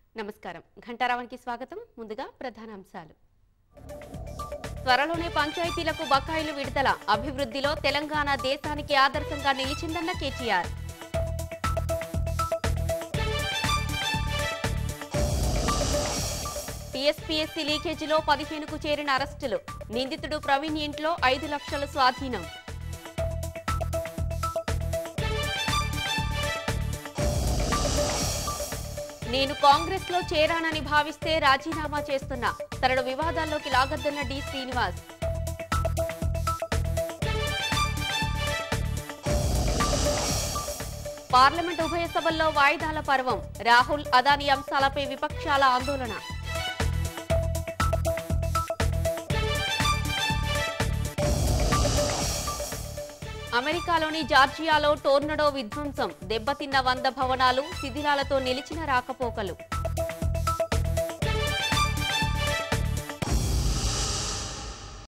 నమస్కారం ఘంటారావానికి స్వాగతం ముందుగా ప్రధాన అంశాలు త్వరలోనే పంచాయతీలకు బకాయిలు విడుదల అభివృద్ధిలో తెలంగాణ దేశానికి ఆదర్శంగా నిలిచిందన్న కేటీఆర్ టీఎస్పీఎస్సీ లీకేజీలో పదిహేనుకు చేరిన అరెస్టులు నిందితుడు ప్రవీణ్ ఇంట్లో ఐదు లక్షల స్వాధీనం నేను కాంగ్రెస్ లో చేరానని భావిస్తే రాజీనామా చేస్తున్నా తనను వివాదాల్లోకి లాగద్దన్న డి శ్రీనివాస్ పార్లమెంట్ ఉభయ సభల్లో వాయిదాల పర్వం రాహుల్ అదాని అంశాలపై విపక్షాల ఆందోళన అమెరికాలోని జార్జియాలో టోర్నడో విధ్వంసం దెబ్బతిన్న వంద భవనాలు శిథిలాలతో నిలిచిన రాకపోకలు